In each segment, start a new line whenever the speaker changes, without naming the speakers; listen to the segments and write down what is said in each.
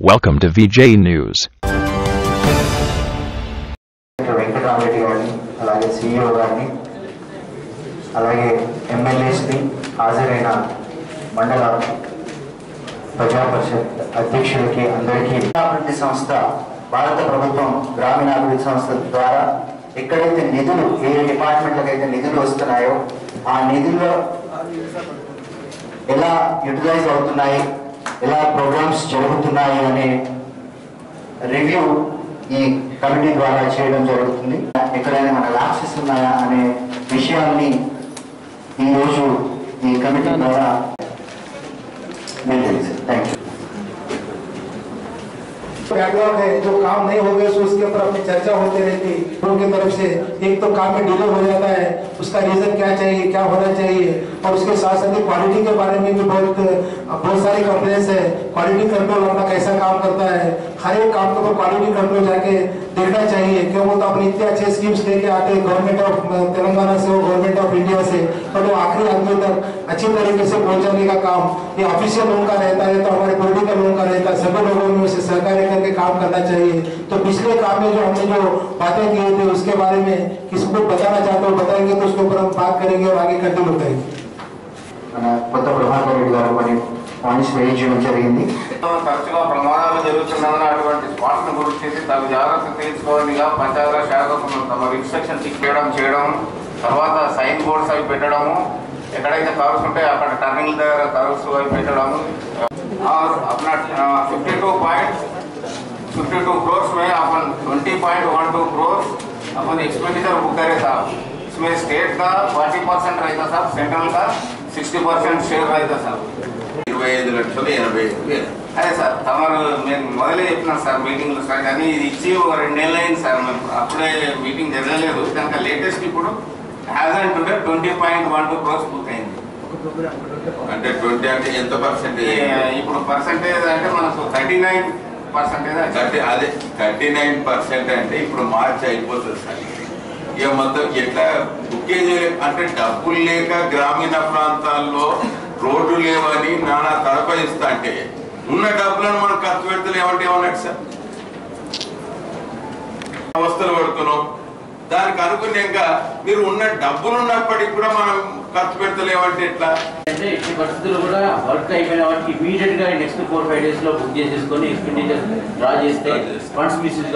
Welcome to VJ News.
Venkatarama Reddy గారిని అలాగే CEO గారిని అలాగే ఎమ్మెల్యేస్ని హాజరైన మండల ప్రజా పరిషత్ అధ్యక్షులకి అందరికీ అభివృద్ధి సంస్థ భారత ప్రభుత్వం గ్రామీణాభివృద్ధి సంస్థ ద్వారా ఎక్కడైతే నిధులు ఏ డిపార్ట్మెంట్లకు అయితే నిధులు వస్తున్నాయో ఆ నిధుల్లో ఎలా యూటిలైజ్ అవుతున్నాయి ఎలా ప్రోగ్రామ్స్ జరుగుతున్నాయి అనే రివ్యూ ఈ కమిటీ ద్వారా చేయడం జరుగుతుంది ఎక్కడైనా మన ల్యాప్సెస్ ఉన్నాయా అనే విషయాన్ని ఈరోజు ఈ కమిటీ ద్వారా మీకు తెలుసు థ్యాంక్ యూ
बैकलॉग है जो काम नहीं हो गया सो उसके ऊपर अपनी चर्चा होती रहती लोगों की तरफ से एक तो काम में डिले हो जाता है उसका रीजन क्या चाहिए क्या होना चाहिए और उसके साथ साथ क्वालिटी के बारे में भी बहुत बहुत सारी कंप्लेंट्स है क्वालिटी कंट्रोल अपना कैसा काम करता है हर एक काम को क्वालिटी कंट्रोल जाके देखना चाहिए क्यों वो तो अपने इतने अच्छे स्कीम्स लेके आते हैं गवर्नमेंट ऑफ तेलंगाना से और गवर्नमेंट ऑफ इंडिया से पर वो आखिरी आदमी तक अच्छी तरीके से पहुंचाने का काम ये ऑफिशियल लोगों का रहता है तो हमारे पॉलिटिकल लोगों का रहता है सभी लोगों में उसे सहकार्य करके काम करना चाहिए तो पिछले काम में जो हमने जो बातें की थे उसके बारे में किसको बताना चाहते हो बताएंगे तो उसके ऊपर हम बात करेंगे और आगे कंटिन्यू करेंगे
మన కొత్త ప్రభాకర్ రెడ్డి గారు కొన్ని పాయింట్స్ వేయించడం జరిగింది
తరచుగా ప్రమాదాలు జరుగుతున్నదని అటువంటి స్పాట్ను గుర్తు చేసి తగు జాగ్రత్త తీసుకోవాలిగా పంచాయతీరాజ్ శాఖ తమ ఇన్స్ట్రక్షన్ చెక్ చేయడం చేయడం తర్వాత సైన్ బోర్డ్స్ అవి పెట్టడము ఎక్కడైతే కర్వ్స్ ఉంటాయో అక్కడ టర్నింగ్ దగ్గర కర్వ్స్ అవి పెట్టడము और अपना fifty two point fifty two crores में अपन twenty point one two crores अपन एक्सपेंडिचर बुक करे साहब इसमें स्टेट का फोर्टी परसेंट रहता साहब सेंट्रल का सिक्सटी परसेंट शेयर रहता साहब
ఇరవై ఐదు లక్షలు ఎనభై ఐదు వేలు
అదే సార్ తమరు మేము మొదలే చెప్పినాం సార్ మీటింగ్లో సార్ కానీ ఇది ఇచ్చి ఒక రెండేళ్ళు అయింది సార్ మేము అప్పుడే మీటింగ్ జరగలేదు కనుక లేటెస్ట్ ఇప్పుడు has and today twenty point one two crores పూర్తయింది
అంటే ట్వంటీ అంటే ఎంత పర్సెంటేజ్
ఈ- ఇప్పుడు పర్సంటేజ్ అంటే మనకు థర్టీ నైన్ పర్సంటేజ్
థర్టీ అదే థర్టీ నైన్ పర్సెంట్ అంటే ఇప్పుడు మార్చి అయిపోతుంది సార్ ఇక మొత్తం ఎట్లా బుక్కేజ్ అంటే డబ్బులు లేక గ్రామీణ ప్రాంతాల్లో రోడ్డు లేవని నానా తడపడిస్తా అంటే ఉన్న డబ్బులను మనం ఖర్చు పెడతలేమంటే ఏమన్నట్టు సార్ అవస్థలు పడుతున్నాం దానికి అనుకున్నాక మీరు ఉన్న డబ్బులు ఉన్నప్పటికీ కూడా మనం ఖర్చు పెడతలేమంటే ఎట్లా
అంటే ఎట్టి పరిస్థితుల్లో కూడా వర్క్ అయిపోయిన వాటికి ఇమీడియట్ గా నెక్స్ట్ ఫోర్ ఫైవ్ డేస్ లో బుక్ చేసేసుకొని ఎక్స్పెండిచర్ డ్రా చేస్తే ఫండ్స్ మిస్యూజ్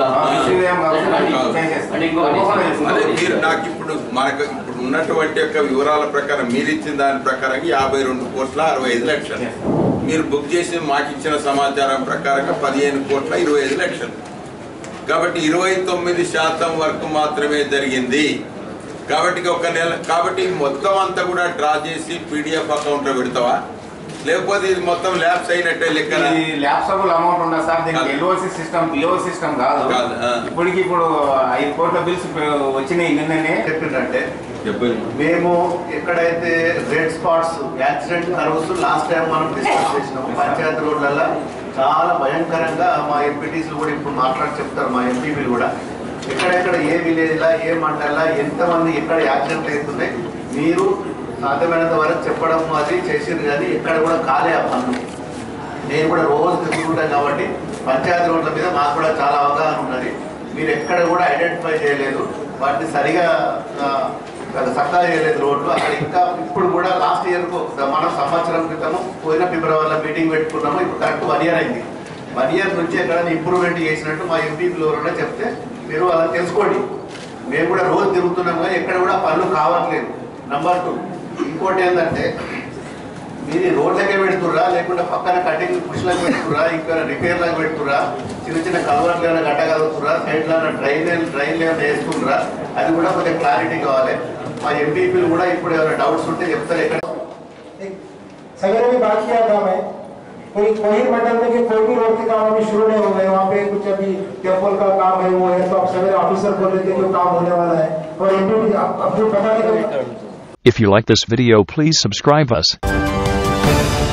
అదే మీరు నాకు ఇప్పుడు మనకు ఇప్పుడు ఉన్నటువంటి యొక్క వివరాల ప్రకారం మీరు ఇచ్చిన దాని ప్రకారం యాభై రెండు కోట్ల అరవై ఐదు లక్షలు మీరు బుక్ చేసి మాకు ఇచ్చిన సమాచారం ప్రకారంగా పదిహేను కోట్ల ఇరవై ఐదు లక్షలు కాబట్టి ఇరవై తొమ్మిది శాతం వరకు మాత్రమే జరిగింది కాబట్టి ఒక నెల కాబట్టి మొత్తం అంతా కూడా డ్రా చేసి పీడిఎఫ్ అకౌంట్ లో పెడతావా లేకపోతే ఇది మొత్తం ల్యాబ్స్ అయినట్టే లెక్కన
ఇది ల్యాప్సబుల్ అమౌంట్ ఉండదు సార్ దీనికి
కాదు.
ఎల్ఓసి సిస్టమ్ పిఓ సిస్టమ్ కాదు
కాదు, ఆ.
ఇప్పటికి ఇప్పుడు ఐదు కోట్ల బిల్స్ వచ్చినాయి నిన్ననే
చెప్పిందంటే
చెప్పండి
మేము ఎక్కడైతే red spots accident curves last time మనం డిస్కస్ చేసినాం పంచాయతీ రోడ్లలో చాలా భయంకరంగా మా ఎంపీటీస్ కూడా ఇప్పుడు మాట్లాడి చెప్తారు మా ఎంపీపీలు కూడా ఎక్కడెక్కడ ఏ విలేజ్లా ఏ మండల్లా ఎంతమంది ఎక్కడ యాక్సిడెంట్లు అవుతున్నాయి మీరు సాధ్యమైనంత వరకు చెప్పడం అది చేసింది కానీ ఎక్కడ కూడా కాలే ఆ పనులు నేను కూడా రోజు తిరుగుతుంటాను కాబట్టి పంచాయతీ రోడ్ల మీద మాకు కూడా చాలా అవగాహన ఉన్నది మీరు ఎక్కడ కూడా ఐడెంటిఫై చేయలేదు వాటిని సరిగా ఆ, సక్కా చేయలేదు రోడ్లు అక్కడ ఇంకా ఇప్పుడు కూడా లాస్ట్ ఇయర్ మన సంవత్సరం క్రితము పోయిన ఫిబ్రవరిలో మీటింగ్ పెట్టుకున్నాము ఇప్పుడు కరెక్ట్ వన్ ఇయర్ అయింది వన్ ఇయర్ నుంచి ఎక్కడైనా ఇంప్రూవ్మెంట్ చేసినట్టు మా ఎంపీలు ఎవరైనా చెప్తే మీరు అలా తెలుసుకోండి మేము కూడా రోజు తిరుగుతున్నాం కానీ ఎక్కడ కూడా పనులు కావట్లేదు నంబర్ టూ ఇంకోటి ఏంటంటే మీరు ఈ రోడ్లకే పెడుతుర్రా లేకుంటే పక్కన కటింగ్ పుష్లకు పెడుతుర్రా ఇంకా రిపేర్లకు పెడుతుర్రా చిన్న చిన్న కలవర్లు ఏమైనా గట్టగలుగుతుర్రా సైడ్లో డ్రైన్ డ్రైన్ ఏమైనా వేస్తుండ్రా అది కూడా కొంచెం క్లారిటీ కావాలి మా ఎంపీపీలు కూడా ఇప్పుడు ఏమైనా డౌట్స్ ఉంటే చెప్తారు ఎక్కడ
सवेरे भी बात किया था मैं कोई कोई मंडल में कि कोई भी रोड के काम अभी शुरू नहीं हो गए वहाँ पे कुछ अभी टेम्पल का काम है वो है तो आप सवेरे ऑफिसर बोल रहे थे कि वो काम होने वाला है और एमपी अब जो पता नहीं
If you like this video please subscribe us.